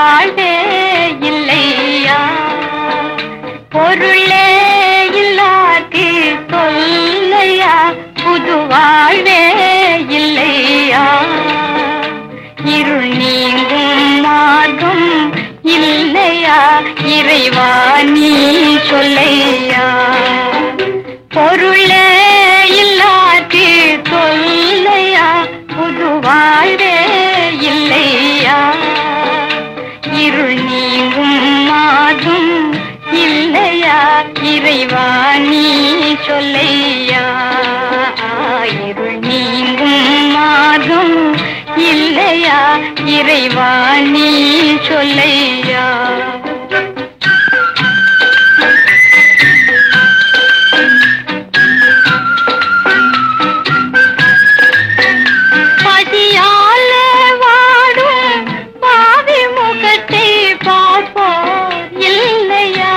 வாழ்வே இல்லையா பொருளே இல்லாது சொல்லையா புது வாழ்வே இல்லையா இருள் நீங்கும் மார்க்கம் இல்லையா இறைவா நீ சொல்லையா பொருளே இல்லாது சொல்லையா புது வாழ்வே இல்லையா இருள் நீங்கும் மாதும் இல்லையா இறைவா நீ சொல்லையா இருள் நீங்கும் மாதும் இல்லையா இறைவா நீ சொல்லையா பதியால வாடும் பாவி முகத்தை பார்ப்போர் இல்லையா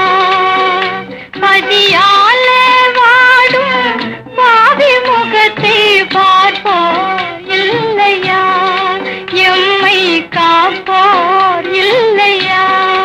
பதியால வாடும் பாவி முகத்தை பார்ப்போர் இல்லையா எம்மை காப்போர் இல்லையா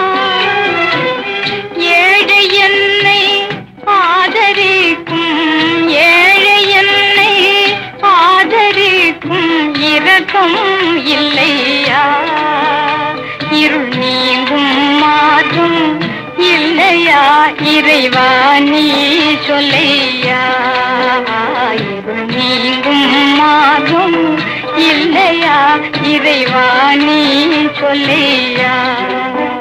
ஏழை என்னை ஆதரிக்கும் ஏழை என்னை ஆதரிக்கும் இரக்கம் இல்லையா இருள் நீங்கும் மாற்றும் இல்லையா இறைவா நீ சொல்லையா இருள் நீங்கும் மாற்றும் இல்லையா இறைவா நீ சொல்லையா